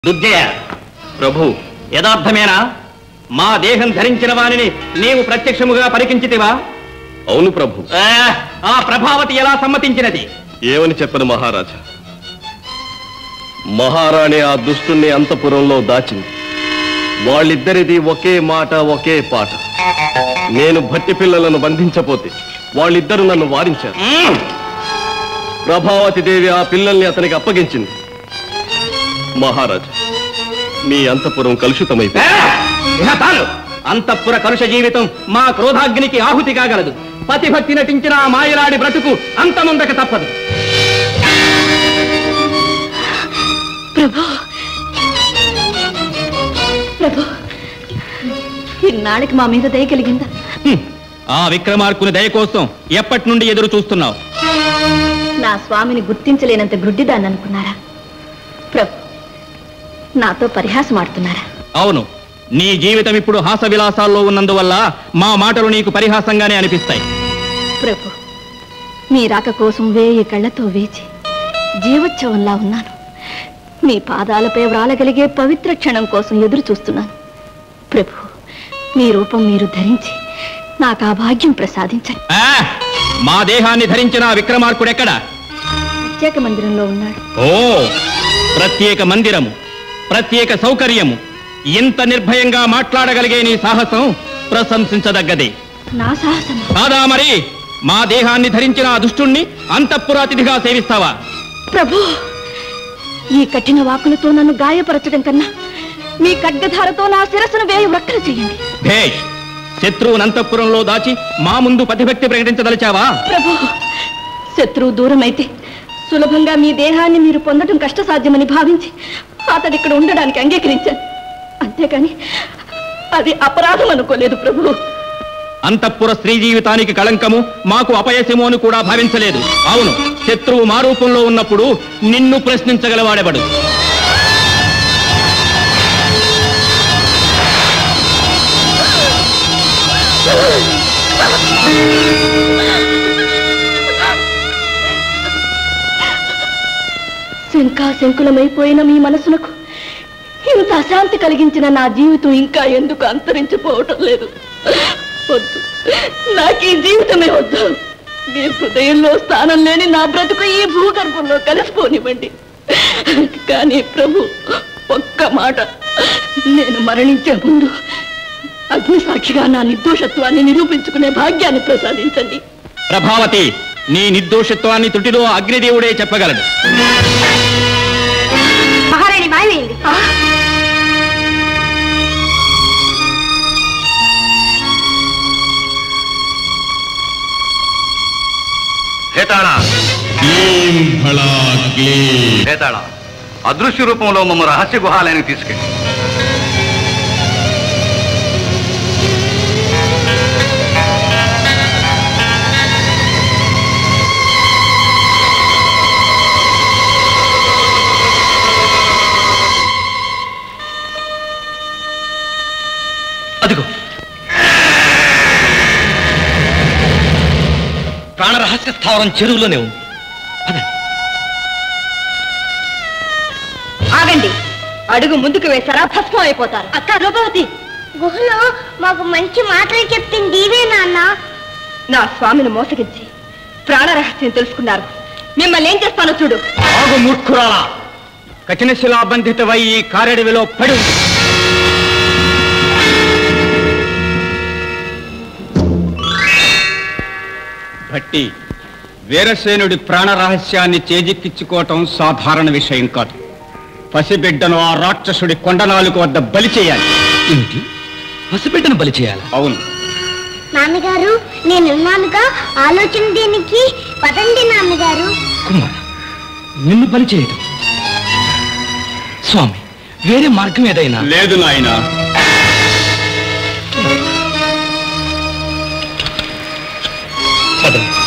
దుర్జయ ప్రభు యథార్థమేనా మా దేహం ధరించిన వానిని నీవు ప్రత్యక్షముగా పరికించితివా అవును ప్రభు ఆ, ఆ ప్రభావతి ఎలా సమ్మతించినది ఏమని చెప్పను మహారాజా మహారాణి ఆ దుష్టుణ్ణి అంతపురంలో దాచింది వాళ్ళిద్దరిది ఒకే మాట ఒకే పాట నేను భట్టి పిల్లలను బంధించపోతే వాళ్ళిద్దరూ నన్ను వారించారు మ్మ్. ప్రభావతి దేవి ఆ పిల్లల్ని అతనికి అప్పగించింది మహారాజా మీ అంతపురం కలుషితమైంది ఆ, ఇహ తాను అంతఃపుర కలుష జీవితం మా క్రోధాగ్నికి ఆహుతి కాగలదు పతిభక్తి నటించిన ఆ మాయలాడి బ్రతుకు అంతముందక తప్పదు ప్రభు ప్రభు ఇన్నాళ్ళకి మా మీద దయ కలిగిందా హ్మ్. ఆ విక్రమార్కుని దయ కోసం ఎప్పటి నుండి ఎదురు చూస్తున్నావు నా స్వామిని గుర్తించలేనంత గుడ్డిదాన్ని అనుకున్నారా ప్రభు నాతో పరిహాసం ఆడుతున్నారా అవును నీ జీవితం ఇప్పుడు హాస విలాసాల్లో ఉన్నందువల్ల మా మాటలు నీకు పరిహాసంగానే అనిపిస్తాయి ప్రభు మీ రాక కోసం వేయి కళ్ళతో వేచి జీవోత్సవంలా ఉన్నాను మీ పాదాలపై వ్రాలగలిగే పవిత్ర క్షణం కోసం ఎదురు చూస్తున్నాను ప్రభు మీ రూపం మీరు ధరించి నాకు ఆ భాగ్యం ప్రసాదించండి ఆ, మా దేహాన్ని ధరించిన ఆ విక్రమార్కుడెక్కడా ప్రత్యేక మందిరంలో ఉన్నాడు ఓ ప్రత్యేక మందిరము ప్రత్యేక సౌకర్యము ఇంత నిర్భయంగా మాట్లాడగలిగే నీ సాహసం ప్రశంసించదగ్గదే నా సాహసం కాదా మరి మా దేహాన్ని ధరించిన ఆ దుష్టుణ్ణి అంతఃపురాతిథిగా సేవిస్తావా ప్రభు ఈ కఠిన వాకులతో నన్ను గాయపరచడం కన్నా మీ ఖడ్గధారతో నా శిరస్సును వేయి వ్రక్కలు చేయండి భేష్ శత్రువుని అంతఃపురంలో దాచి మా ముందు పతిభక్తి ప్రకటించదలిచావా ప్రభు శత్రువు దూరమైతే సులభంగా మీ దేహాన్ని మీరు పొందడం కష్టసాధ్యమని భావించి అతడు ఇక్కడ ఉండడానికి అంగీకరించాను అంతేకాని అది అపరాధం అనుకోలేదు ప్రభు అంతఃపుర స్త్రీ జీవితానికి కళంకము మాకు అపయశము అని కూడా భావించలేదు అవును శత్రువు మా రూపంలో ఉన్నప్పుడు నిన్ను ప్రశ్నించగలవాడెవడు శంకా శంకులమైపోయిన మీ మనసునకు ఇంత అశాంతి కలిగించిన నా జీవితం ఇంకా ఎందుకు అంతరించిపోవటం లేదు వద్దు నాకు ఈ జీవితమే వద్దు మీ హృదయంలో స్థానం లేని నా బ్రతుకు ఈ భూగర్భంలో కలిసిపోనివ్వండి కానీ ప్రభు ఒక్క మాట నేను మరణించే ముందు అగ్ని సాక్షిగా నా నిర్దోషత్వాన్ని నిరూపించుకునే భాగ్యాన్ని ప్రసాదించండి ప్రభావతి నీ నిర్దోషత్వాన్ని తుటిలో అగ్నిదేవుడే చెప్పగలడు మహారాణి మాయవేయండి భేతాళా క్లీం ఫళా క్లీం భేతాళా అదృశ్య రూపంలో మమ్మ రహస్య గుహాలయానికి తీసుకెళ్ళి అదిగో ప్రాణరహస్య స్థావరం చెరువులోనే ఉంది ఆగండి అడుగు ముందుకు వేశారా భస్మం అయిపోతారు అక్క రూపవతి గుహలో మాకు మంచి మాటలు చెప్పింది ఇవే నాన్న నా స్వామిని మోసగించి ప్రాణరహస్యం తెలుసుకున్నారు మిమ్మల్ని ఏం చేస్తానో చూడు ఆగు మూర్ఖురాలా కఠిన శిలాబంధితమై ఈ కారెడవిలో పడు భట్టి వీరసేనుడి ప్రాణ రహస్యాన్ని చేజిక్కించుకోవటం సాధారణ విషయం కాదు పసిబిడ్డను ఆ రాక్షసుడి కొండనాలుగు వద్ద బలి చేయాలి ఏమిటి పసిబిడ్డను బలి చేయాలా అవును నాన్నగారు నేనున్నానుగా ఆలోచన దేనికి పదండి నాన్నగారు కుమార నిన్ను బలి చేయటం స్వామి వేరే మార్గం ఏదైనా లేదు నాయనా పదండి